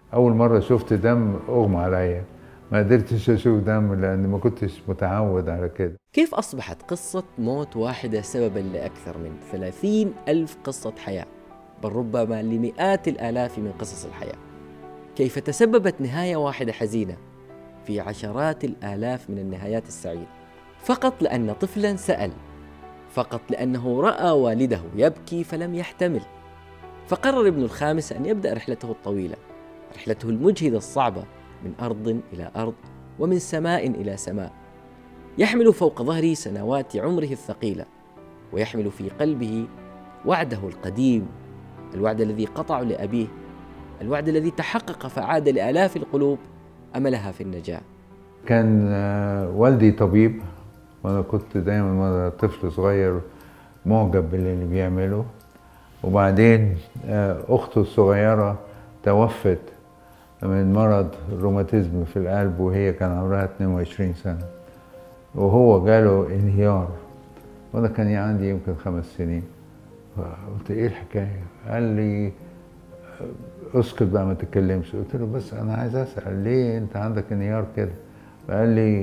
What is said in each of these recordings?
اول مره شفت دم اغمى عليا ما قدرتش اشوف دم لان ما كنتش متعود على كده كيف أصبحت قصة موت واحدة سببا لأكثر من ثلاثين ألف قصة حياة بل ربما لمئات الآلاف من قصص الحياة كيف تسببت نهاية واحدة حزينة في عشرات الآلاف من النهايات السعيدة فقط لأن طفلا سأل فقط لأنه رأى والده يبكي فلم يحتمل فقرر ابن الخامس أن يبدأ رحلته الطويلة رحلته المجهدة الصعبة من أرض إلى أرض ومن سماء إلى سماء يحمل فوق ظهره سنوات عمره الثقيلة ويحمل في قلبه وعده القديم الوعد الذي قطع لأبيه الوعد الذي تحقق فعاد لآلاف القلوب أملها في النجاة كان آه، والدي طبيب وانا كنت دايما وانا طفل صغير معجب باللي بيعمله وبعدين آه، اخته الصغيره توفت من مرض روماتيزم في القلب وهي كان عمرها 22 سنه وهو جاله انهيار وانا كان عندي يمكن خمس سنين فقلت ايه الحكايه قال لي اسكت بقى ما تتكلمش قلت له بس انا عايز اسال ليه انت عندك انهيار كده فقال لي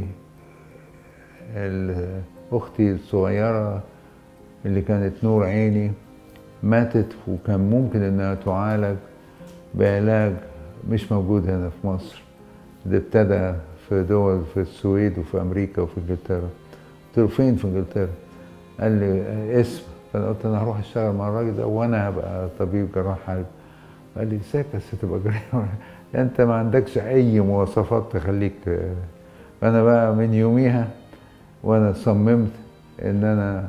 ال- اختي الصغيره اللي كانت نور عيني ماتت وكان ممكن انها تعالج بعلاج مش موجود هنا في مصر ده ابتدى في دول في السويد وفي امريكا وفي انجلترا قلت له فين في انجلترا قال لي آه، اسم فانا قلت انا هروح اشتغل مع الراجل ده وانا هبقى طبيب جراح قلب قال لي ازاي بس تبقى جراح انت ما عندكش اي مواصفات تخليك آه. فانا بقى من يوميها وانا صممت ان انا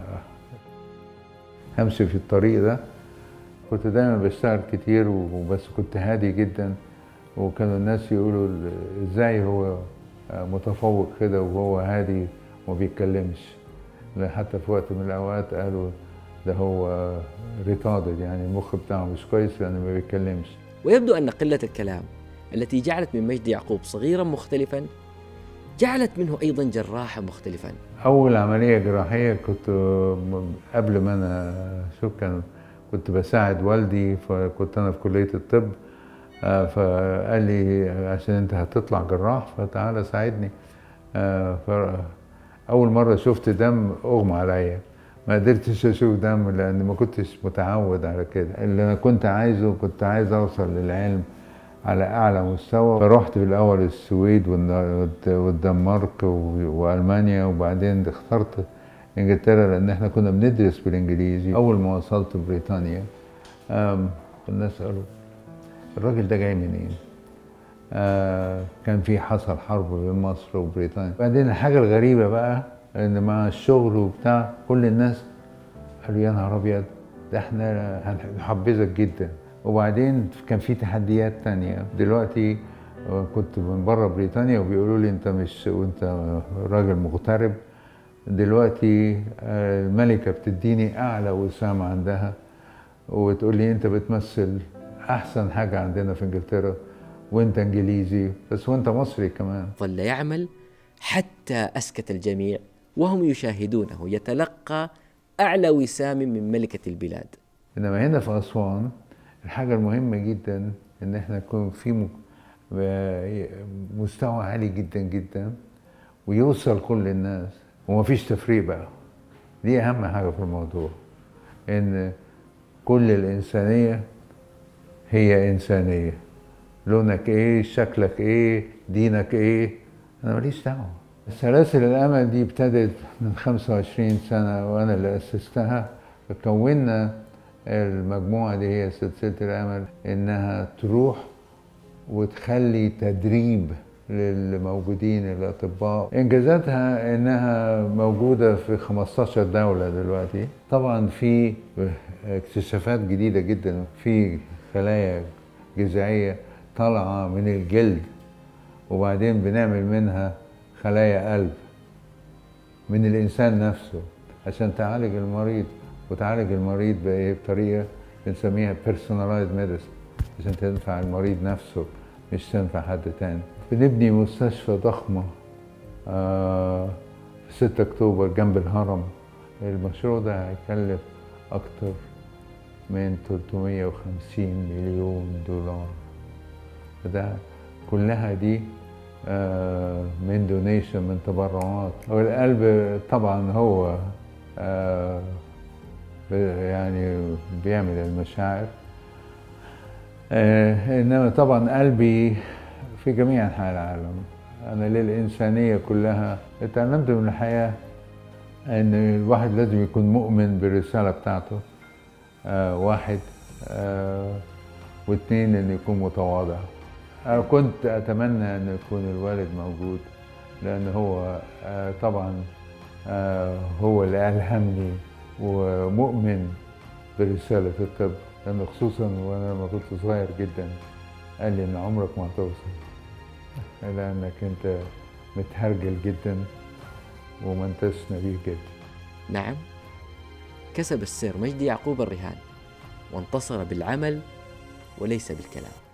همشي في الطريق ده كنت دايما بشتغل كتير وبس كنت هادي جدا وكانوا الناس يقولوا ال- ازاي هو متفوق كده وهو هادي وما بيتكلمش لا حتى في وقت من الاوقات قالوا ده هو ريتاردد يعني المخ بتاعه مش كويس لانه ما بيتكلمش ويبدو أن قلة الكلام التي جعلت من مجدي يعقوب صغيرا مختلفا جعلت منه أيضا جراحا مختلفا اول عمليه جراحيه كنت م- قبل ما انا شوف كان كنت بساعد والدي فكنت انا في كليه الطب آه، فقال لي عشان انت هتطلع جراح فتعالى ساعدني آه، ف- اول مره شفت دم اغمى عليا ما قدرتش اشوف دم لان ما كنتش متعود على كده اللي انا كنت عايزه كنت عايز اوصل للعلم على اعلى مستوى فرحت في الاول السويد والن- والدنمارك و- والمانيا وبعدين اخترت انجلترا لان احنا كنا بندرس بالانجليزي اول ما وصلت بريطانيا آم، الناس قالوا الراجل ده جاي منين؟ آه كان في حصل حرب بين مصر وبريطانيا بعدين الحاجه الغريبه بقى ان مع الشغل وبتاع كل الناس قالوا يا نهار ابيض ده احنا هنحبذك جدا وبعدين كان في تحديات تانية دلوقتي آه، كنت من بره بريطانيا وبيقولوا لي انت مش وانت راجل مغترب دلوقتي آه، الملكه بتديني اعلى وسام عندها وتقول لي انت بتمثل احسن حاجه عندنا في انجلترا وانت انجليزي بس وانت مصري كمان ظل يعمل حتى أسكت الجميع وهم يشاهدونه يتلقى أعلى وسام من ملكة البلاد انما هنا في اسوان الحاجه المهمه جدا ان احنا يكون في م- مستوى عالي جدا جدا ويوصل كل الناس ومفيش تفريق بقى دي اهم حاجه في الموضوع ان كل الانسانيه هي انسانيه لونك ايه شكلك ايه دينك ايه انا ماليش دعوه سلاسل الامل دي ابتدت من 25 سنه وانا اللي اسستها فكونا المجموعه دي هي سلسله الامل انها تروح وتخلي تدريب للموجودين الاطباء انجازاتها انها موجوده في 15 دوله دلوقتي طبعا في اكتشافات جديده جدا في خلايا جذعيه طالعه من الجلد وبعدين بنعمل منها خلايا قلب من الانسان نفسه عشان تعالج المريض وتعالج المريض بايه بطريقه بنسميها personalized medicine عشان تنفع المريض نفسه مش تنفع حد تاني بنبني مستشفى ضخمه آه في 6 اكتوبر جنب الهرم المشروع ده هيكلف اكتر من 350 مليون دولار فده كلها دي آه، من دونيشن من تبرعات والقلب طبعا هو آه، ب- يعني بيعمل المشاعر آه، انما طبعا قلبي في جميع انحاء العالم انا للانسانيه كلها اتعلمت من الحياه ان الواحد لازم يكون مؤمن بالرساله بتاعته آه واحد آه واثنين ان يكون متواضع أنا كنت اتمنى ان يكون الوالد موجود لان هو آه طبعا آه هو اللي الهمني ومؤمن برساله الطب لانه خصوصا وانا لما كنت صغير جدا قال لي ان عمرك ما هتوصل لانك انت متهرجل جدا وما انتش نبيه جدا نعم كسب السير مجدي يعقوب الرهان وانتصر بالعمل وليس بالكلام